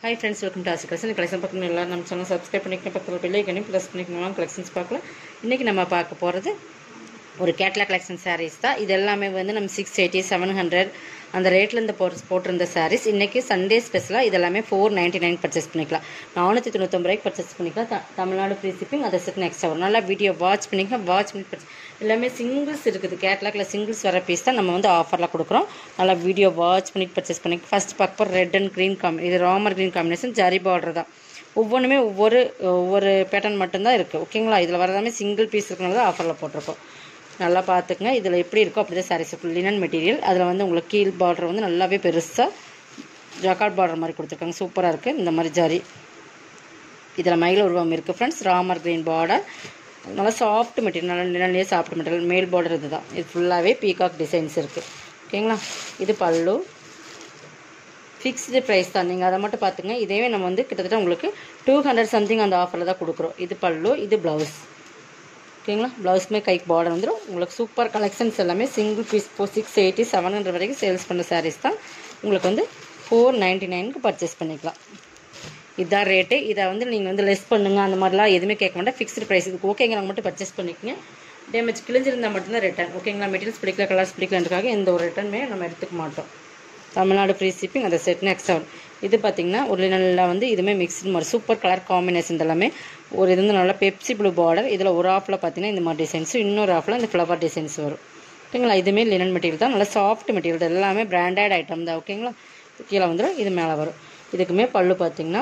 hi friends welcome to Aasi collection collection பக்கம் எல்லாரும் நம்ம சேனல் சப்ஸ்கிரைப் பண்ணிக்கணும் பக்கத்தில் பெல் ஐக்கனையும் ப்ளஸ் பண்ணிக்கணும் கலெக்ஷன்ஸ் பார்க்கலாம் இன்றைக்கி நம்ம பார்க்க போகிறது ஒரு கேட்லாக் கலெக்ஷன் சாரீஸ் தான் இது எல்லாமே வந்து நம்ம சிக்ஸ் எயிட்டி செவன் ஹண்ட்ரட் அந்த ரேட்டில் இந்த போட்டு போட்டிருந்த சாரீஸ் இன்றைக்கி சண்டே ஸ்பெஷலாக இது எல்லாமே ஃபோர் நைன்ட்டி நைன் பர்ச்சேஸ் பண்ணிக்கலாம் நானூற்றி தொண்ணூத்தொம்பது ரூபாய்க்கு பர்ச்சேஸ் பண்ணிக்கலாம் த- தமிழ்நாடு ஃப்ரீ ஷிப்பிங் அதை செட் நெக்ஸ்ட் வரும் நல்லா வீடியோ வாட்ச் பண்ணிக்கலாம் வாட்ச் பண்ணி purchase- எல்லாமே சிங்கிள்ஸ் இருக்குது கேட்லாக்ல சிங்கிள்ஸ் வர பீஸ் தான் நம்ம வந்து ஆஃபரில் கொடுக்குறோம் நல்லா வீடியோ வாட்ச் பண்ணி பர்ச்சேஸ் பண்ணி ஃபர்ஸ்ட் பார்க்க போகிற ரெட் அண்ட் க்ரீன் காம்பி இது Ramar green combination zari border தான் ஒவ்வொன்றுமே ஒவ்வொரு ஒவ்வொரு பேட்டர்ன் மட்டும்தான் இருக்குது ஓகேங்களா இதில் வரதாமே சிங்கிள் பீஸ் இருக்கனால தான் ஆஃபரில் போட்டிருக்கோம் நல்லா பார்த்துக்குங்க இதில் எப்படி இருக்கோ அப்படி தான் சாரீஸ் லினன் மெட்டீரியல் அதில் வந்து உங்களுக்கு கீழ் பார்டர் வந்து நல்லாவே பெருசாக ஜக்காட் பார்டர் மாதிரி கொடுத்துருக்காங்க சூப்பராக இருக்குது இந்த மாதிரி ஜரி இதில் மயில் உருவம் இருக்குது ஃப்ரெண்ட்ஸ் ராமர் கிரீன் பார்டர் நல்லா சாஃப்ட் மெட்டீரியல் நல்லா நிழல்லையே சாஃப்ட் மெட்டீரியல் மேல் பார்டர் இது தான் இது ஃபுல்லாகவே பீகாக் டிசைன்ஸ் இருக்குது ஓகேங்களா இது பல்லு ஃபிக்ஸ்டு ப்ரைஸ் தான் நீங்கள் அதை மட்டும் பார்த்துங்க இதேவே நம்ம வந்து கிட்டத்தட்ட உங்களுக்கு டூ ஹண்ட்ரட் சம்திங் அந்த ஆஃபரில் தான் கொடுக்குறோம் இது பல்லு இது ப்ளவுஸ் ஓகேங்களா ப்ளவுஸ்மே கைக்கு பார்டர் வந்துடும் உங்களுக்கு சூப்பர் கலெக்ஷன்ஸ் எல்லாமே single piece four six eighty seven hundred வரைக்கும் சேல்ஸ் பண்ண சாரீஸ் தான் உங்களுக்கு வந்து ஃபோர் நைன்ட்டி நைனுக்கு பர்ச்சேஸ் பண்ணிக்கலாம் இதுதான் ரேட்டு இதை வந்து நீங்கள் வந்து லெஸ் பண்ணுங்க அந்த மாதிரிலாம் எதுவுமே கேட்க வேண்டாம் ஃபிக்ஸ்டு ப்ரைஸ் இதுக்கு ஓகேங்கிறாங்க மட்டும் பர்ச்சேஸ் பண்ணிக்கோங்க டேமேஜ் கிழிஞ்சிருந்தால் மட்டும்தான் ரிட்டர்ன் ஓகேங்களா மெட்டீரியல்ஸ் பிடிக்கல கலர்ஸ் பிடிக்கலன்றக்காக எந்த ஒரு ரிட்டர்னுமே நம்ம எடுத்துக்க மாட்டோம் தமிழ்நாடு ஃப்ரீ ஷிப்பிங் அதை செட் நெக்ஸ்ட் ஆகும் இது பார்த்தீங்கன்னா ஒரு நல்லா வந்து இதுவுமே மிக்ஸ்டு மாதிரி சூப்பர் கலர் காம்பினேஷன் எல்லாமே ஒரு இது வந்து நல்லா பெப்சி ப்ளூ பார்டர் இதில் ஒரு ஆஃபில் பார்த்தீங்கன்னா இந்த மாதிரி டிசைன்ஸ் இன்னொரு ஆஃபில் இந்த ஃப்ளவர் டிசைன்ஸ் வரும் ஓகேங்களா இதுவுமே லினன் மெட்டீரியல் தான் நல்லா சாஃப்ட் மெட்டீரியல் தான் எல்லாமே பிராண்டட் ஐட்டம் தான் ஓகேங்களா கீழே வந்துடும் இது மேலே வரும் இதுக்குமே பல்லு பார்த்தீங்கன்னா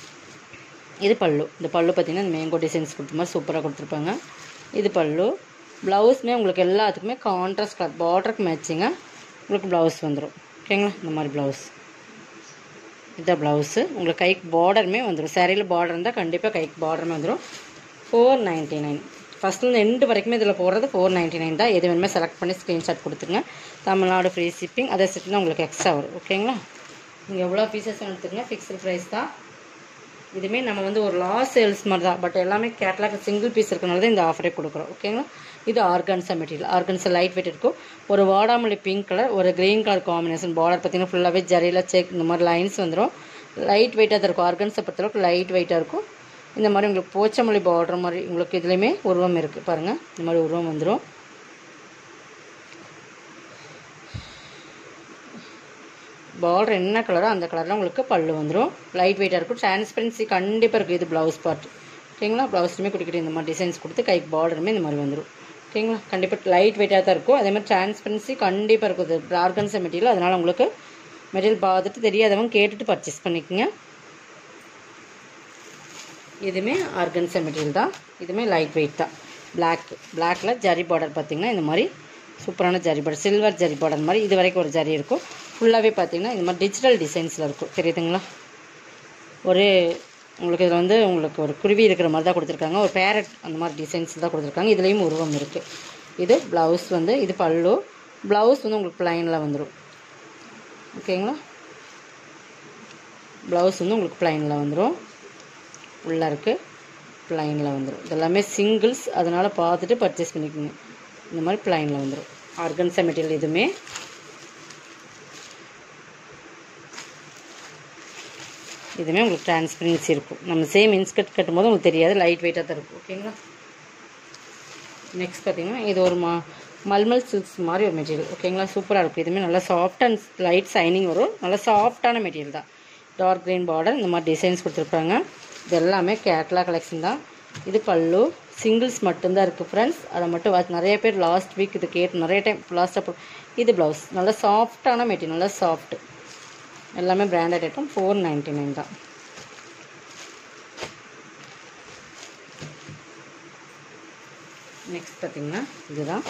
இது பல்லு இந்த பல்லு பார்த்தீங்கன்னா இந்த மேங்கோ டிசைன்ஸ் கொடுத்த மாதிரி சூப்பராக கொடுத்துருப்பாங்க இது பல்லு ப்ளவுஸ்மே உங்களுக்கு எல்லாத்துக்குமே கான்ட்ராஸ்ட் கலர் பார்டருக்கு மேட்சிங்க உங்களுக்கு ப்ளவுஸ் வந்துடும் ஓகேங்களா இந்த மாதிரி ப்ளவுஸ் இதுதான் ப்ளவுஸு உங்களுக்கு கைக்கு பார்டருமே வந்துடும் சேரீயில் பார்டர் இருந்தால் கண்டிப்பாக கைக்கு பார்டருமே வந்துடும் ஃபோர் நைன்ட்டி நைன் ஃபஸ்ட்லேருந்து எண்டு வரைக்குமே இதில் போடுறது ஃபோர் நைன்ட்டி நைன் தான் எது வேணுமே செலக்ட் பண்ணி ஸ்க்ரீன்ஷாட் கொடுத்துருங்க தமிழ்நாடு ஃப்ரீ ஷிப்பிங் அதை செட்னா உங்களுக்கு எக்ஸ்ட்ரா வரும் ஓகேங்களா நீங்கள் எவ்வளோ பீசஸ் எடுத்துக்கங்க ஃபிக்ஸ்டு ப்ரைஸ் தான் இதுவுமே நம்ம வந்து ஒரு லாஸ் சேல்ஸ் மாதிரி தான் பட் எல்லாமே கேட்லாக் சிங்கிள் பீஸ் இருக்கனால தான் இந்த ஆஃபரே கொடுக்குறோம் ஓகேங்களா இது organza material organza light weight இருக்கும் ஒரு வாடாமல்லி பிங்க் கலர் ஒரு க்ரீன் கலர் காம்பினேஷன் பார்டர் பார்த்தீங்கன்னா ஃபுல்லாகவே ஜரியில் செக் இந்த மாதிரி லைன்ஸ் வந்துடும் லைட் வெயிட்டாக தான் இருக்கும் ஆர்கன்ஸை பொறுத்தளவுக்கு லைட் வெயிட்டாக இருக்கும் இந்த மாதிரி உங்களுக்கு போச்சமல்லி பார்டர் மாதிரி உங்களுக்கு இதுலேயுமே உருவம் இருக்குது பாருங்கள் இந்த மாதிரி உருவம் வந்துடும் பார்டர் என்ன கலரோ அந்த கலரில் உங்களுக்கு பல்லு வந்துடும் லைட் வெயிட்டாக இருக்கும் டிரான்ஸ்பரன்சி கண்டிப்பாக இருக்குது இது ப்ளவுஸ் பார்ட் ஓகேங்களா ப்ளவுஸ்லுமே கொடுக்கிட்டு இந்த மாதிரி டிசைன்ஸ் கொடுத்து கைக்கு பார்டருமே இந்த மாதிரி வந்துடும் ஓகேங்களா கண்டிப்பாக லைட் வெயிட்டாக தான் இருக்கும் அதே மாதிரி டிரான்ஸ்பரன்சி கண்டிப்பாக இருக்கும் இது ஆர்கன்ஸா மெட்டீரியல் அதனால் உங்களுக்கு மெட்டீரியல் பார்த்துட்டு தெரியாதவங்க கேட்டுட்டு பர்ச்சேஸ் பண்ணிக்கோங்க இதுவுமே ஆர்கன்ஸா மெட்டீரியல் தான் இதுவுமே லைட் வெயிட் தான் பிளாக் பிளாக்ல ஜரி பார்டர் பார்த்தீங்கன்னா இந்த மாதிரி சூப்பரான zari border silver zari border மாதிரி இது வரைக்கும் ஒரு ஜரி இருக்கும் ஃபுல்லாகவே பார்த்தீங்கன்னா இந்த மாதிரி டிஜிட்டல் டிசைன்ஸில் இருக்கும் தெரியுதுங்களா ஒரு உங்களுக்கு இதில் வந்து உங்களுக்கு ஒரு குருவி இருக்கிற மாதிரி தான் கொடுத்துருக்காங்க ஒரு பேரட் அந்த மாதிரி டிசைன்ஸ் தான் கொடுத்துருக்காங்க இதுலேயும் உருவம் இருக்குது இது ப்ளவுஸ் வந்து இது பல்லு ப்ளவுஸ் வந்து உங்களுக்கு ப்ளைனில் வந்துடும் ஓகேங்களா ப்ளவுஸ் வந்து உங்களுக்கு ப்ளைனில் வந்துடும் உள்ளே இருக்குது ப்ளைனில் வந்துடும் இதெல்லாமே சிங்கிள்ஸ் அதனால் பார்த்துட்டு பர்ச்சேஸ் பண்ணிக்கோங்க இந்த மாதிரி ப்ளைனில் வந்துடும் ஆர்கன்ஸா மெட்டீரியல் இதுவுமே இதுவுமே உங்களுக்கு டிரான்ஸ்பரன்சி இருக்கும் நம்ம சேம் இன்ஸ்கர்ட் கட்டும் போது உங்களுக்கு தெரியாது லைட் வெயிட்டாக தான் இருக்கும் ஓகேங்களா நெக்ஸ்ட் பார்த்தீங்கன்னா இது ஒரு மா மல்மல் சில்க்ஸ் மாதிரி ஒரு மெட்டீரியல் ஓகேங்களா சூப்பராக இருக்கும் இதுவுமே நல்லா சாஃப்ட் அண்ட் லைட் சைனிங் வரும் நல்லா சாஃப்டான மெட்டீரியல் தான் டார்க் க்ரீன் பார்டர் இந்த மாதிரி டிசைன்ஸ் கொடுத்துருப்பாங்க இது எல்லாமே கேட்லா கலெக்ஷன் தான் இது பல்லு சிங்கிள்ஸ் மட்டும்தான் இருக்குது ஃப்ரெண்ட்ஸ் அதை மட்டும் வா- நிறைய பேர் லாஸ்ட் வீக் இது கேட்டு நிறைய டைம் லாஸ்ட்டாக இது ப்ளவுஸ் நல்லா சாஃப்டான மெட்டீரியல் நல்லா சாஃப்ட் எல்லாமே branded item four ninety nine தான் நெக்ஸ்ட் பார்த்தீங்கன்னா இதுதான்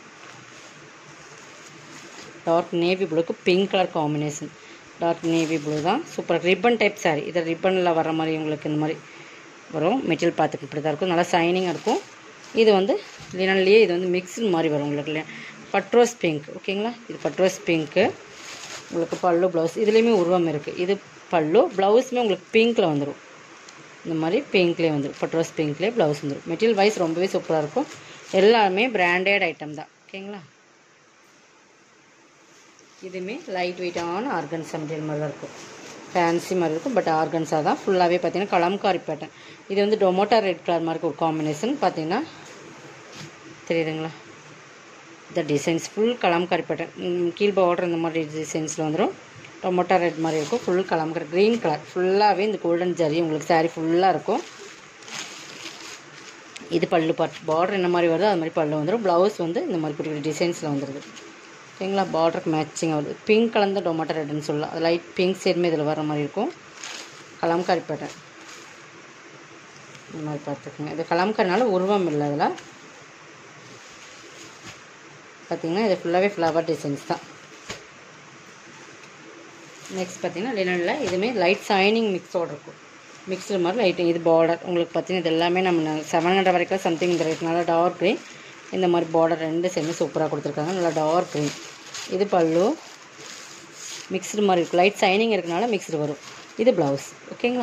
டார்க் நேவி ப்ளூக்கு pink colour combination dark navy blue தான் சூப்பர் ரிப்பன் டைப் சாரி இது ரிப்பனில் வர மாதிரி உங்களுக்கு இந்த மாதிரி வரும் மெட்டீரியல் பார்த்துக்கு இப்படி தான் இருக்கும் நல்லா சைனிங்காக இருக்கும் இது வந்து லினன்லேயே இது வந்து மிக்ஸ்டு மாதிரி வரும் உங்களுக்கு இல்லையா பட்ரோஸ் பிங்க் ஓகேங்களா இது பட்ரோஸ் பிங்க்கு உங்களுக்கு பல்லு ப்ளவுஸ் இதுலேயுமே உருவம் இருக்குது இது பல்லு ப்ளவுஸுமே உங்களுக்கு பிங்க்கில் வந்துடும் இந்த மாதிரி பிங்க்லேயே வந்துடும் பட்ரோஸ் பிங்க்லேயே ப்ளவுஸ் வந்துடும் மெட்டீரியல் வைஸ் ரொம்பவே சூப்பராக இருக்கும் எல்லாமே பிராண்டட் ஐட்டம் தான் ஓகேங்களா இதுவுமே லைட் வெயிட்டான ஆர்கன்ஸா மெட்டீரியல் மாதிரி தான் இருக்கும் ஃபேன்சி மாதிரி இருக்கும் பட் ஆர்கன்ஸாக தான் ஃபுல்லாகவே பார்த்தீங்கன்னா கலம்காரி பேட்டர்ன் இது வந்து டொமோட்டா ரெட் கலர் மாதிரி ஒரு காம்பினேஷன் பார்த்தீங்கன்னா தெரியுதுங்களா இந்த டிசைன்ஸ் ஃபுல் கலம்காரி பேட்டர்ன் கீழ் பார்டர் இந்த மாதிரி டிசைன்ஸில் வந்துடும் டொமோட்டா ரெட் மாதிரி இருக்கும் ஃபுல் கலம்காரி க்ரீன் கலர் ஃபுல்லாகவே இந்த கோல்டன் ஜரி உங்களுக்கு saree ஃபுல்லாக இருக்கும் இது பல்லு பார்ட் பார்டர் என்ன மாதிரி வருதோ அது மாதிரி பல்லு வந்துடும் ப்ளவுஸ் வந்து இந்த மாதிரி குட்டி குட்டி டிசைன்ஸில் வந்துடுது ஓகேங்களா பார்டருக்கு மேட்சிங் ஆகுது பிங்க் கலந்த டொமேட்டோ ரெட்னு சொல்லலாம் அது லைட் பிங்க் சைடுமே இதில் வர மாதிரி இருக்கும் கலம்காரி பேட்டர்ன் இந்த மாதிரி பார்த்துக்குங்க இது கலம்காரினால உருவம் இல்லை அதில் பார்த்தீங்கன்னா இது ஃபுல்லாகவே ஃப்ளவர் டிசைன்ஸ் தான் நெக்ஸ்ட் பார்த்தீங்கன்னா லினனில் இதுவுமே லைட் ஷைனிங் மிக்ஸோடு இருக்கும் மிக்ஸ்டு மாதிரி லைட் இது பார்டர் உங்களுக்கு பார்த்தீங்கன்னா இது எல்லாமே நம்ம செவன் ஹண்ட்ரட் வரைக்கும் சம்திங் இந்த ரேட் நல்லா டார்க் க்ரீன் இந்த மாதிரி பார்டர் ரெண்டு சேர்ந்து சூப்பராக கொடுத்துருக்காங்க நல்லா டார்க் க்ரீன் இது பல்லு மிக்ஸ்டு மாதிரி இருக்கும் லைட் ஷைனிங் இருக்கனால மிக்ஸ்டு வரும் இது ப்ளவுஸ் ஓகேங்களா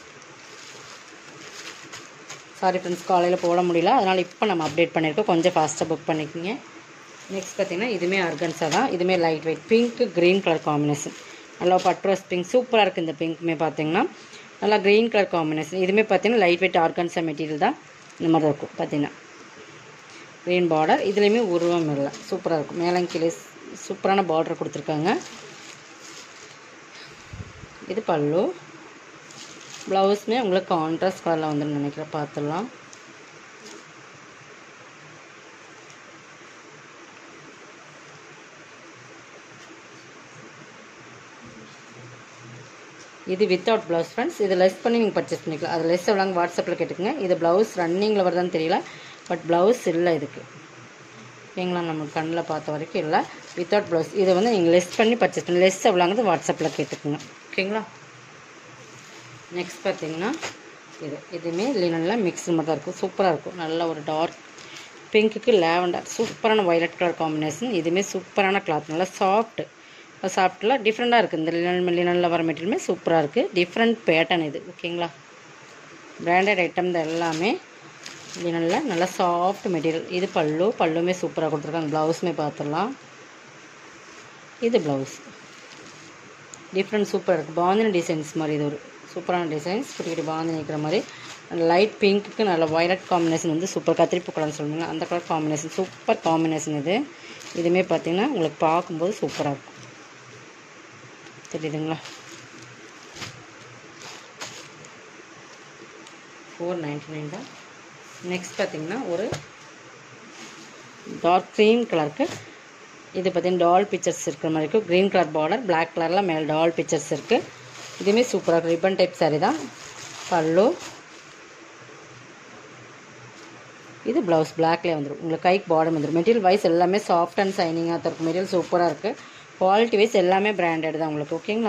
சாரி ஃப்ரெண்ட்ஸ் காலையில் போட முடியல அதனால் இப்போ நம்ம அப்டேட் பண்ணியிருக்கோம் கொஞ்சம் ஃபாஸ்ட்டாக புக் பண்ணிக்கோங்க நெக்ஸ்ட் பார்த்தீங்கன்னா இதுவுமே அர்கன்ஸா தான் இதுவுமே light weight pink green colour combination நல்லா பட்ரோஸ் பிங்க் சூப்பராக இருக்குது இந்த பிங்க்குமே பார்த்தீங்கன்னா நல்லா க்ரீன் கலர் காம்பினேஷன் இதுவுமே பார்த்தீங்கன்னா லைட் வெயிட் ஆர்கன்ஸா மெட்டீரியல் தான் இந்த மாதிரி இருக்கும் பார்த்தீங்கன்னா க்ரீன் பார்டர் இதுலேயுமே உருவம் இல்லை சூப்பராக இருக்கும் மேலே கீழே சூப்பரான பார்டர் கொடுத்துருக்காங்க இது பல்லு ப்ளவுஸுமே உங்களுக்கு கான்ட்ராஸ்ட் கலரில் வந்துன்னு நினைக்கிறேன் பார்த்துடலாம் இது வித்தவுட் ப்ளவுஸ் ஃப்ரெண்ட்ஸ் இது லெஸ் பண்ணி நீங்கள் பர்ச்சேஸ் பண்ணிக்கலாம் அது லெஸ் எவ்வளோங்க வாட்ஸ்அப்பில் கேட்டுக்கங்க இது ப்ளவுஸ் ரன்னிங்கில் வருதான்னு தெரியல பட் ப்ளவுஸ் இல்லை இதுக்கு ஓகேங்களா நம்ம கண்ணில் பார்த்த வரைக்கும் இல்லை வித்தவுட் ப்ளவுஸ் இதை வந்து நீங்கள் லெஸ் பண்ணி பர்ச்சேஸ் பண்ணி லெஸ் எவ்வளோங்கிறது வாட்ஸ்அப்பில் கேட்டுக்குங்க ஓகேங்களா நெக்ஸ்ட் பார்த்தீங்கன்னா இது இதுவுமே லினனில் மிக்ஸ் மாதிரி தான் இருக்கும் சூப்பராக இருக்கும் நல்ல ஒரு டார்க் பிங்க்குக்கு லேவண்டர் சூப்பரான வயலட் கலர் காம்பினேஷன் இதுவுமே சூப்பரான கிளாத் நல்லா சாஃப்ட் சாஃப்டில் டிஃப்ரெண்ட்டாக இருக்குது இந்த லினன் லினனில் வர மெட்டீரியலுமே சூப்பராக இருக்குது டிஃப்ரெண்ட் பேட்டர்ன் இது ஓகேங்களா பிராண்டட் ஐட்டம் தான் எல்லாமே லினனில் நல்லா சாஃப்ட் மெட்டீரியல் இது பல்லு பல்லுமே சூப்பராக கொடுத்துருக்காங்க ப்ளவுஸுமே பார்த்துடலாம் இது ப்ளவுஸ் டிஃப்ரெண்ட் சூப்பராக இருக்குது பாந்தினி டிசைன்ஸ் மாதிரி இது ஒரு சூப்பரான டிசைன்ஸ் குட்டி குட்டி பாந்தினி இருக்கிற மாதிரி லைட் பிங்க்குக்கு நல்ல வயலட் காம்பினேஷன் வந்து சூப்பர் கத்திரிப்பு கலர்னு சொல்லுவாங்க அந்த கலர் காம்பினேஷன் சூப்பர் காம்பினேஷன் இது இதுவுமே பார்த்தீங்கன்னா உங்களுக்கு பார்க்கும்போது சூப்பராக இருக்கும் தெரியுதுங்களா ஃபோர் நைன்டி நைன் தான் நெக்ஸ்ட் பார்த்தீங்கன்னா ஒரு டார்க் க்ரீன் கலருக்கு இது பார்த்தீங்கன்னா டால் பிக்சர்ஸ் இருக்கிற மாதிரி இருக்கும் க்ரீன் கலர் பார்டர் Black கலரில் மேலே டால் பிக்சர்ஸ் இருக்குது இதுவுமே சூப்பராக இருக்கும் ரிப்பன் டைப் saree தான் பல்லு இது ப்ளவுஸ் பிளாக்லேயே வந்துடும் உங்களுக்கு கைக்கு பாடம் வந்துடும் மெட்டீரியல் வைஸ் எல்லாமே சாஃப்ட் அண்ட் சைனிங்காக தான் இருக்கும் மெட்டீரியல் சூப்பராக இருக்குது குவாலிட்டி வைஸ் எல்லாமே பிராண்டட் தான் உங்களுக்கு ஓகேங்களா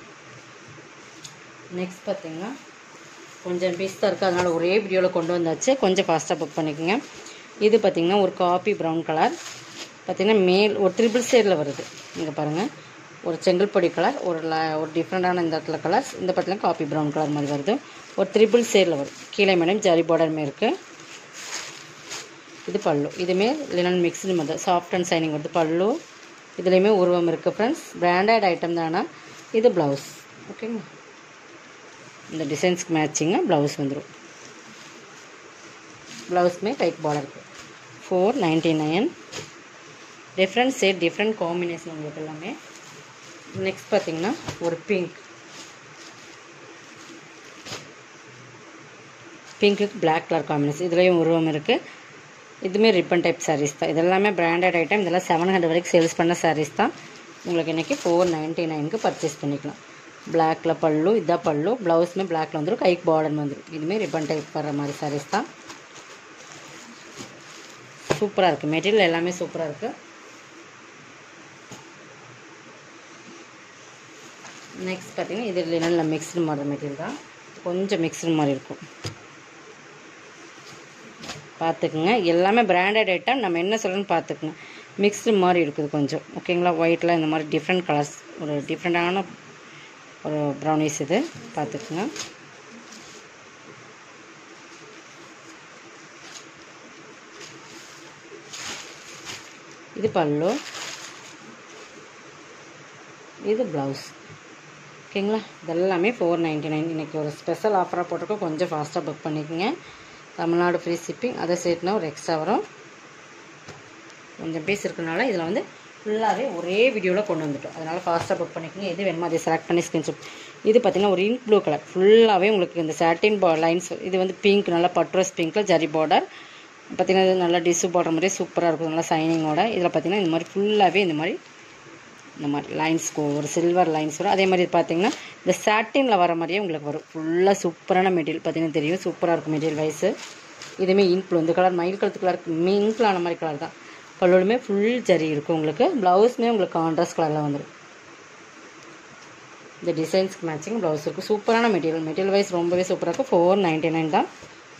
நெக்ஸ்ட் பார்த்தீங்கன்னா கொஞ்சம் பீஸ் தான் இருக்குது அதனால் ஒரே வீடியோவில் கொண்டு வந்தாச்சு கொஞ்சம் ஃபாஸ்ட்டாக புக் பண்ணிக்கோங்க இது பார்த்தீங்கன்னா ஒரு காப்பி ப்ரௌன் கலர் பார்த்தீங்கன்னா மேல் ஒரு ட்ரிபிள் ஷேடில் வருது இங்கே பாருங்கள் ஒரு செங்கல்பொடி கலர் ஒரு ல ஒரு டிஃப்ரெண்ட்டான இந்த இடத்துல கலர்ஸ் இந்த பக்கத்தில் காப்பி ப்ரௌன் கலர் மாதிரி வருது ஒரு ட்ரிபிள் ஷேடில் வரும் கீழே மேடம் ஜரி பார்டருமே இருக்குது இது பல்லு இதுவுமே லினன் மிக்ஸ்டு மாதிரி சாஃப்ட் அண்ட் சைனிங் வருது பல்லு இதுலேயுமே உருவம் இருக்குது ஃப்ரெண்ட்ஸ் பிராண்டட் ஐட்டம் தானா இது ப்ளவுஸ் ஓகேங்களா இந்த டிசைன்ஸ்க்கு மேட்சிங்காக ப்ளவுஸ் வந்துடும் ப்ளவுஸ்மே கைக்கு பார்டர் இருக்குது four ninety nine different shade different combination உங்களுக்கு எல்லாமே நெக்ஸ்ட் பார்த்தீங்கன்னா ஒரு பிங்க் பிங்க்குக்கு Black கலர் காம்பினேஷன் இதுலேயும் உருவம் இருக்குது இதுவுமே ரிப்பன் டைப் sarees தான் இதெல்லாமே பிராண்டட் ஐட்டம் இதெல்லாம் செவன் ஹண்ட்ரட் வரைக்கும் சேல்ஸ் பண்ண sarees தான் உங்களுக்கு இன்றைக்கி ஃபோர் நைன்ட்டி நைனுக்கு பர்ச்சேஸ் பண்ணிக்கலாம் பிளாக்ல பல்லு இதான் பல்லு ப்ளவுஸுமே பிளாக்ல வந்துடும் கைக்கு பார்டர் வந்துடும் இதுவுமே ரிப்பன் டைப் வர்ற மாதிரி sarees தான் சூப்பராக இருக்குது மெட்டீரியல் எல்லாமே சூப்பராக இருக்குது நெக்ஸ்ட் பார்த்தீங்கன்னா இது நல்ல மிக்ஸ்டு மாதிரி மெட்டீரியல் தான் கொஞ்சம் மிக்ஸ்டு மாதிரி இருக்கும் பார்த்துக்குங்க எல்லாமே பிராண்டட் ஐட்டம் நம்ம என்ன சொல்கிறோன்னு பார்த்துக்குங்க மிக்ஸ்டு மாதிரி இருக்குது கொஞ்சம் ஓகேங்களா ஒயிட்டில் இந்த மாதிரி டிஃப்ரெண்ட் கலர்ஸ் ஒரு டிஃப்ரெண்ட்டான ஒரு ப்ரௌனிஸ் இது பார்த்துக்குங்க இது பல்லு இது ப்ளவுஸ் ஓகேங்களா இதெல்லாமே ஃபோர் நைன்ட்டி நைன் இன்றைக்கி ஒரு ஸ்பெஷல் ஆஃபராக போட்டிருக்கோம் கொஞ்சம் ஃபாஸ்ட்டாக புக் பண்ணிக்கோங்க தமிழ்நாடு ஃப்ரீ ஷிப்பிங் அதை சேர்த்துனா ஒரு எக்ஸ்ட்ரா வரும் கொஞ்சம் பீஸ் இருக்கனால இதில் வந்து ஃபுல்லாகவே ஒரே வீடியோவில் கொண்டு வந்துட்டோம் அதனால் ஃபாஸ்ட்டாக புக் பண்ணிக்கோங்க எது வேணுமோ அதை செலக்ட் பண்ணி ஸ்க்ரீன்ஷாட் இது பார்த்திங்கன்னா ஒரு இங்க் ப்ளூ கலர் ஃபுல்லாகவே உங்களுக்கு இந்த சாட்டின் பா லைன்ஸ் இது வந்து பிங்க் நல்லா பட்ரோஸ் பிங்க்கில் ஜரி பார்டர் பார்த்திங்கன்னா இது நல்லா டிஷ்யூ பார்டர் மாதிரியே சூப்பராக இருக்கும் நல்லா சைனிங்கோட இதில் பார்த்திங்கன்னா இந்த மாதிரி ஃபுல்லாகவே இந்த மாதிரி இந்த மாதிரி லைன்ஸ் ஒரு சில்வர் லைன்ஸ் வரும் அதே மாதிரி பார்த்தீங்கன்னா இந்த சாட்டினில் வர மாதிரியே உங்களுக்கு வரும் ஃபுல்லாக சூப்பரான மெட்டீரியல் பார்த்தீங்கன்னா தெரியும் சூப்பராக இருக்கும் மெட்டீரியல் வைஸு இதுவுமே இங்க் இந்த கலர் மயில் கலத்து கலர் இங்க்ல ஆன மாதிரி கலர் தான் பல்லுமே ஃபுல் ஜரி இருக்கும் உங்களுக்கு ப்ளவுஸுமே உங்களுக்கு கான்ட்ராஸ்ட் கலரில் வந்துடும் இந்த டிசைன்ஸ்க்கு மேட்சிங் ப்ளவுஸ் இருக்குது சூப்பரான மெட்டீரியல் மெட்டீரியல் வைஸ் ரொம்பவே சூப்பராக இருக்கும் ஃபோர் நைன்ட்டி நைன் தான்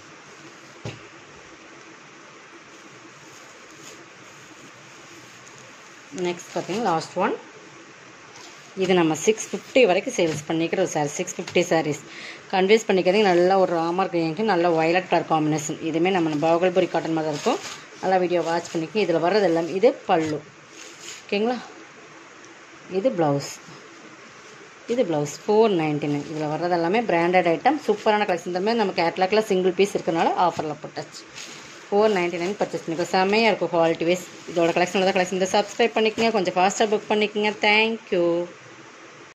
நெக்ஸ்ட் பார்த்தீங்கன்னா லாஸ்ட் ஒன் இது நம்ம சிக்ஸ் ஃபிஃப்டி வரைக்கும் சேல்ஸ் பண்ணிக்கிற ஒரு சாரி சிக்ஸ் ஃபிஃப்டி சாரீஸ் கன்வியூஸ் பண்ணிக்கிறதுக்கு நல்ல ஒரு ராமர் கிரீனுக்கு நல்ல வயலட் கலர் காம்பினேஷன் இதுவுமே நம்ம பாகல்புரி காட்டன் மாதிரி தான் இருக்கும் நல்லா வீடியோ வாட்ச் பண்ணிக்க இதில் வர்றது எல்லாம் இது பல்லு ஓகேங்களா இது ப்ளவுஸ் இது ப்ளவுஸ் ஃபோர் நைன்ட்டி நைன் இதில் வர்றது எல்லாமே பிராண்டட் ஐட்டம் சூப்பரான கலெக்ஷன் தரமே நம்ம கேட்லாக்கில் சிங்கிள் பீஸ் இருக்கனால ஆஃபரில் போட்டாச்சு ஃபோர் நைன்ட்டி நைன் பர்ச்சேஸ் பண்ணிக்கோ செம்மையாக இருக்கும் குவாலிட்டி வைஸ் இதோட கலெக்ஷன் தான் கலெக்ஷன் இதை சப்ஸ்கிரைப் பண்ணிக்கங்க கொஞ்சம் ஃபாஸ்ட்டாக புக் பண்ணிக்கோங்க தேங்க்யூ